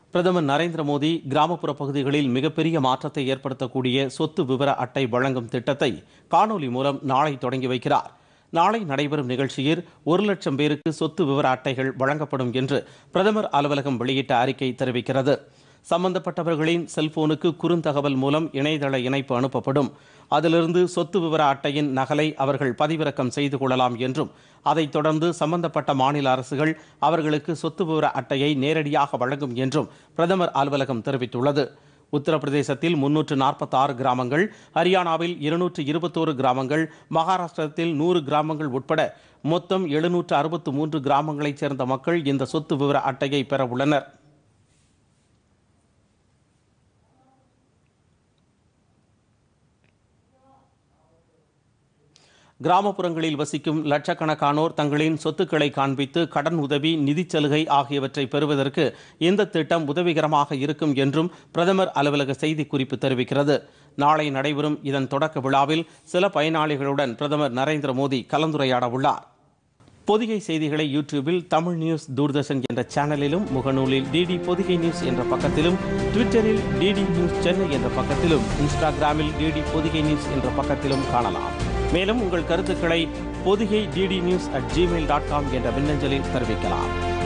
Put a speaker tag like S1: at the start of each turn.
S1: பிரதமர் நரேந்திர மோடி கிராமப்புற பகுதிகளில் மிகப்பெரிய மாற்றத்தை ஏற்படுத்தக்கூடிய சொத்து விவர அட்டை வழங்கும் திட்டத்தை காணொலி மூலம் நாளை தொடங்கி வைக்கிறார் நாளை நடைபெறும் நிகழ்ச்சியில் ஒரு லட்சம் பேருக்கு சொத்து விவர அட்டைகள் வழங்கப்படும் என்று பிரதமர் அலுவலகம் வெளியிட்ட அறிக்கை தெரிவிக்கிறது சம்பந்தப்பட்டவர்களின் செல்போனுக்கு குறுந்தகவல் மூலம் இணையதள இணைப்பு அனுப்பப்படும் அதிலிருந்து சொத்து விவர அட்டையின் நகலை அவர்கள் பதிவிறக்கம் செய்து கொள்ளலாம் என்றும் அதைத் தொடர்ந்து சம்பந்தப்பட்ட மாநில அரசுகள் அவர்களுக்கு சொத்து விவர அட்டையை நேரடியாக வழங்கும் என்றும் பிரதமர் அலுவலகம் தெரிவித்துள்ளது உத்தரப்பிரதேசத்தில் முன்னூற்று நாற்பத்தாறு கிராமங்கள் ஹரியானாவில் இருநூற்று இருபத்தோரு கிராமங்கள் மகாராஷ்டிரத்தில் நூறு கிராமங்கள் உட்பட மொத்தம் எழுநூற்று அறுபத்து மூன்று கிராமங்களைச் சேர்ந்த மக்கள் இந்த சொத்து விவர அட்டையை பெற உள்ளனர் கிராமப்புறங்களில் வசிக்கும் லட்சக்கணக்கானோர் தங்களின் சொத்துக்களை காண்பித்து கடன் உதவி நிதிச் சலுகை ஆகியவற்றை பெறுவதற்கு இந்த திட்டம் உதவிகரமாக இருக்கும் என்றும் பிரதமர் அலுவலக செய்திக்குறிப்பு தெரிவிக்கிறது நாளை நடைபெறும் இதன் தொடக்க விழாவில் சில பயனாளிகளுடன் பிரதமர் நரேந்திர மோடி கலந்துரையாட உள்ளார் பொதிகை செய்திகளை யூடியூபில் தமிழ் நியூஸ் தூர்தர்ஷன் என்ற சேனலிலும் முகநூலில் டிடி பொதிகை நியூஸ் என்ற பக்கத்திலும் ட்விட்டரில் டிடி நியூஸ் சென்னை என்ற பக்கத்திலும் இன்ஸ்டாகிராமில் டிடி பொதிகை நியூஸ் என்ற பக்கத்திலும் காணலாம் மேலும் உங்கள் கருத்துக்களை Podhigai DD news at Gmail dot com என்ற மின்னஞ்சலில் தெரிவிக்கலாம்